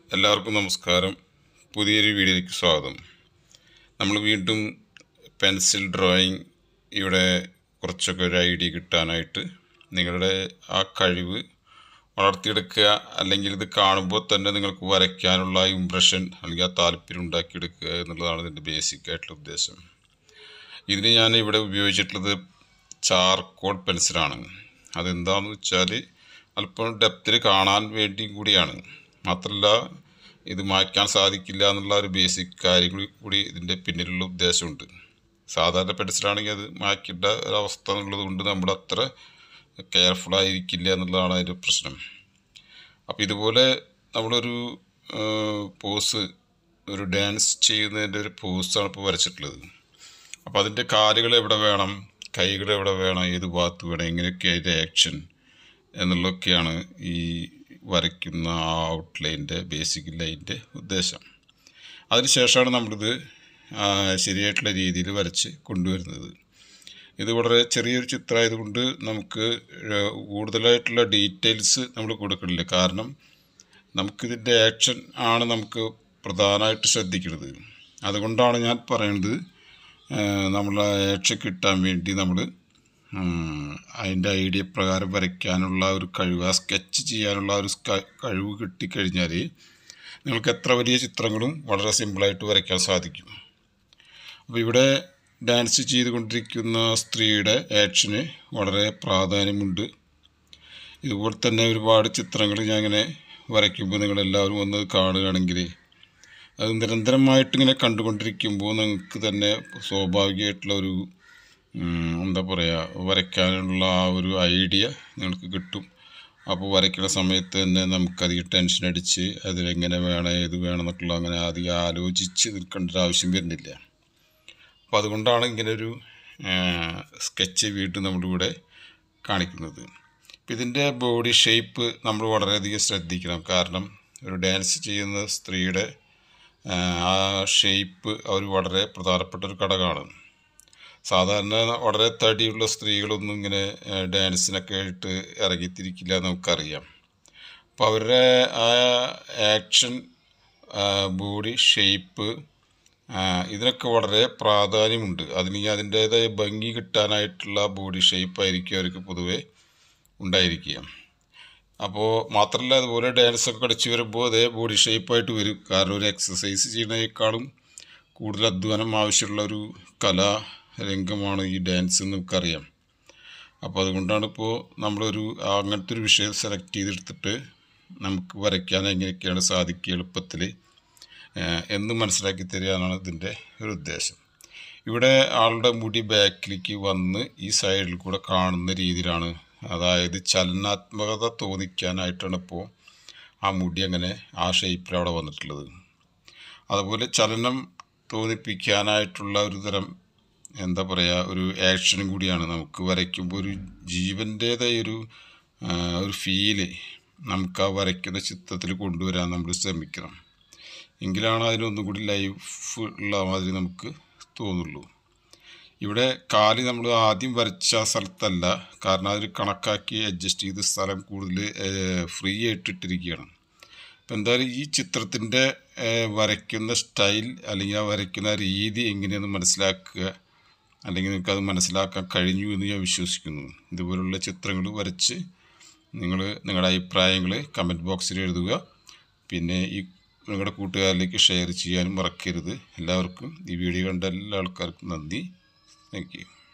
എല്ലാവർക്കും നമസ്കാരം പുതിയൊരു വീഡിയോയിലേക്ക് സ്വാഗതം നമ്മൾ വീണ്ടും പെൻസിൽ ഡ്രോയിങ് ഇവിടെ കുറച്ചൊക്കെ ഒരു ഐഡിയ കിട്ടാനായിട്ട് നിങ്ങളുടെ ആ കഴിവ് വളർത്തിയെടുക്കുക അല്ലെങ്കിൽ ഇത് കാണുമ്പോൾ തന്നെ നിങ്ങൾക്ക് വരയ്ക്കാനുള്ള ഇംപ്രഷൻ അല്ലെങ്കിൽ ആ താല്പര്യം ഉണ്ടാക്കിയെടുക്കുക എന്നുള്ളതാണ് ഇതിൻ്റെ ബേസിക് ആയിട്ടുള്ള ഉദ്ദേശം ഇതിന് ഞാൻ ഇവിടെ ഉപയോഗിച്ചിട്ടുള്ളത് ചാർക്കോൾ പെൻസിലാണ് അതെന്താണെന്ന് വെച്ചാൽ അല്പം ഡെപ്തിൽ കാണാൻ വേണ്ടി കൂടിയാണ് മാത്രമല്ല ഇത് മായ്ക്കാൻ സാധിക്കില്ല എന്നുള്ള ഒരു ബേസിക് കാര്യങ്ങൾ കൂടി ഇതിൻ്റെ പിന്നിലുള്ള ഉദ്ദേശമുണ്ട് സാധാരണ പെൻസിലാണെങ്കിൽ അത് മായ്ക്കേണ്ട ഒരവസ്ഥ എന്നുള്ളത് കൊണ്ട് നമ്മൾ അത്ര കെയർഫുൾ ആയിരിക്കില്ല എന്നുള്ളതാണ് അതിൻ്റെ പ്രശ്നം അപ്പോൾ ഇതുപോലെ നമ്മളൊരു പോസ് ഒരു ഡാൻസ് ചെയ്യുന്നതിൻ്റെ ഒരു പോസാണ് ഇപ്പോൾ വരച്ചിട്ടുള്ളത് അപ്പോൾ അതിൻ്റെ കാലുകൾ എവിടെ വേണം കൈകൾ എവിടെ വേണം ഏത് ഭാഗത്ത് വേണം എങ്ങനെയൊക്കെ അതിൻ്റെ ആക്ഷൻ എന്നുള്ളതൊക്കെയാണ് ഈ വരയ്ക്കുന്ന ആ ഔട്ട്ലൈൻ്റെ ബേസിക് ലൈൻ്റെ ഉദ്ദേശം അതിനുശേഷമാണ് നമ്മളിത് ആ, ശരിയായിട്ടുള്ള രീതിയിൽ വരച്ച് കൊണ്ടുവരുന്നത് ഇത് വളരെ ചെറിയൊരു ചിത്രമായതുകൊണ്ട് നമുക്ക് ഏഹ്, കൂടുതലായിട്ടുള്ള ഡീറ്റെയിൽസ് നമ്മൾ കൊടുക്കണില്ല കാരണം നമുക്കിതിൻ്റെ ആക്ഷൻ ആണ് നമുക്ക് പ്രധാനമായിട്ട് ശ്രദ്ധിക്കുന്നത് അതുകൊണ്ടാണ് ഞാൻ പറയുന്നത് നമ്മൾ ആക്ഷൻ കിട്ടാൻ വേണ്ടി നമ്മൾ അതിൻ്റെ ഐഡിയ പ്രകാരം വരയ്ക്കാനുള്ള ഒരു കഴിവ് ആ സ്കെച്ച് ചെയ്യാനുള്ള ഒരു സ്ക- കഴിവ് കിട്ടിക്കഴിഞ്ഞാൽ നിങ്ങൾക്ക് എത്ര വലിയ ചിത്രങ്ങളും വളരെ സിമ്പിളായിട്ട് വരയ്ക്കാൻ സാധിക്കും അപ്പോൾ ഇവിടെ ഡാൻസ് ചെയ്തുകൊണ്ടിരിക്കുന്ന സ്ത്രീയുടെ ആക്ഷന് വളരെ പ്രാധാന്യമുണ്ട് ഇതുപോലെ തന്നെ ഒരുപാട് ചിത്രങ്ങൾ ഞാൻ ഇങ്ങനെ വരയ്ക്കുമ്പോൾ നിങ്ങളെല്ലാവരും ഒന്ന് കാണുകയാണെങ്കിൽ അത് നിരന്തരമായിട്ട് ഇങ്ങനെ കണ്ടുകൊണ്ടിരിക്കുമ്പോൾ നിങ്ങൾക്ക് തന്നെ സ്വാഭാവികമായിട്ടുള്ള ഒരു ഉം, എന്താ പറയുക വരയ്ക്കാനുള്ള ആ ഒരു ഐഡിയ നിങ്ങൾക്ക് കിട്ടും അപ്പോൾ വരയ്ക്കുന്ന സമയത്ത് തന്നെ നമുക്കധികം ടെൻഷൻ അടിച്ച് അതിലെങ്ങനെ വേണം ഏത് വേണം എന്നൊക്കെയുള്ള അങ്ങനെ അധികം ആലോചിച്ച് നിൽക്കേണ്ട ഒരു ആവശ്യം വരുന്നില്ല അപ്പോൾ അതുകൊണ്ടാണ് ഇങ്ങനെ ഒരു സ്കെച്ച് വീണ്ടും നമ്മളിവിടെ കാണിക്കുന്നത് ഇപ്പം ഇതിൻ്റെ ബോഡി ഷേപ്പ് നമ്മൾ വളരെയധികം ശ്രദ്ധിക്കണം കാരണം ഒരു ഡാൻസ് ചെയ്യുന്ന സ്ത്രീയുടെ ആ, ആ ഷേപ്പ് അവർ വളരെ പ്രധാനപ്പെട്ട ഒരു ഘടകമാണ് സാധാരണ വളരെ തടിയുള്ള സ്ത്രീകളൊന്നും ഇങ്ങനെ ആ, ഡാൻസിനൊക്കെ ആയിട്ട് ഇറങ്ങിത്തിരിക്കില്ല എന്ന് നമുക്കറിയാം അപ്പോൾ അവരുടെ ആ ആക്ഷൻ ബോഡി ഷേപ്പ് ഇതിനൊക്കെ വളരെ പ്രാധാന്യമുണ്ട് അതിന് ഈ അതിൻ്റേതായ ഭംഗി കിട്ടാനായിട്ടുള്ള ബോഡി ഷേപ്പ് ആയിരിക്കും അവർക്ക് പൊതുവെ ഉണ്ടായിരിക്കുക അപ്പോൾ മാത്രമല്ല അതുപോലെ ഡാൻസ് ഒക്കെ കളിച്ച് വരുമ്പോൾ അതേ ബോഡി ഷേപ്പായിട്ട് വരും കാരണം ഒരു എക്സസൈസ് ചെയ്യുന്നതിനേക്കാളും കൂടുതൽ അധ്വാനം ആവശ്യമുള്ള ഒരു കലാ രംഗമാണ് ഈ ഡാൻസ് എന്ന് നമുക്കറിയാം അപ്പോൾ അതുകൊണ്ടാണ് ഇപ്പോൾ നമ്മളൊരു ആ അങ്ങനത്തെ ഒരു വിഷയം സെലക്ട് ചെയ്തെടുത്തിട്ട് നമുക്ക് വരയ്ക്കാൻ എങ്ങനെയൊക്കെയാണ് സാധിക്കുക എളുപ്പത്തിൽ എന്ന് മനസ്സിലാക്കി തരികയാണ് ഇതിൻ്റെ ഒരു ഉദ്ദേശം ഇവിടെ ആളുടെ മുടി ബാക്കിലേക്ക് വന്ന് ഈ സൈഡിൽ കൂടെ കാണുന്ന രീതിയിലാണ് അതായത് ചലനാത്മകത തോന്നിക്കാനായിട്ടാണ് ഇപ്പോൾ ആ മുടി അങ്ങനെ ആ ഷേപ്പിൽ അവിടെ വന്നിട്ടുള്ളത് അതുപോലെ ചലനം തോന്നിപ്പിക്കാനായിട്ടുള്ള ഒരു തരം എന്താ പറയുക ഒരു ആക്ഷനും കൂടിയാണ് നമുക്ക് വരയ്ക്കുമ്പോൾ ഒരു ജീവൻ്റേതായ ഒരു ആ, ഒരു ഫീല് നമുക്ക് ആ വരയ്ക്കുന്ന ചിത്രത്തിൽ കൊണ്ടുവരാൻ നമ്മൾ ശ്രമിക്കണം എങ്കിലാണ് അതിനൊന്നും കൂടി ലൈഫ് ഉള്ള മാതിരി നമുക്ക് തോന്നുള്ളൂ ഇവിടെ കാല് നമ്മൾ ആദ്യം വരച്ച സ്ഥലത്തല്ല കാരണം അതിൽ കണക്കാക്കി അഡ്ജസ്റ്റ് ചെയ്ത് സ്ഥലം കൂടുതൽ ഫ്രീ ആയിട്ട് ഇട്ടിരിക്കുകയാണ് അപ്പം എന്തായാലും ഈ ചിത്രത്തിൻ്റെ വരയ്ക്കുന്ന സ്റ്റൈൽ അല്ലെങ്കിൽ ആ വരയ്ക്കുന്ന രീതി എങ്ങനെയെന്ന് മനസ്സിലാക്കുക അല്ലെങ്കിൽ നിങ്ങൾക്ക് അത് മനസ്സിലാക്കാൻ കഴിഞ്ഞു എന്ന് ഞാൻ വിശ്വസിക്കുന്നു ഇതുപോലുള്ള ചിത്രങ്ങൾ വരച്ച് നിങ്ങൾ നിങ്ങളുടെ അഭിപ്രായങ്ങൾ കമൻറ്റ് ബോക്സിൽ എഴുതുക പിന്നെ ഈ നിങ്ങളുടെ കൂട്ടുകാരിലേക്ക് ഷെയർ ചെയ്യാനും മറക്കരുത് എല്ലാവർക്കും ഈ വീഡിയോ കണ്ട എല്ലാ ആൾക്കാർക്കും നന്ദി താങ്ക് യു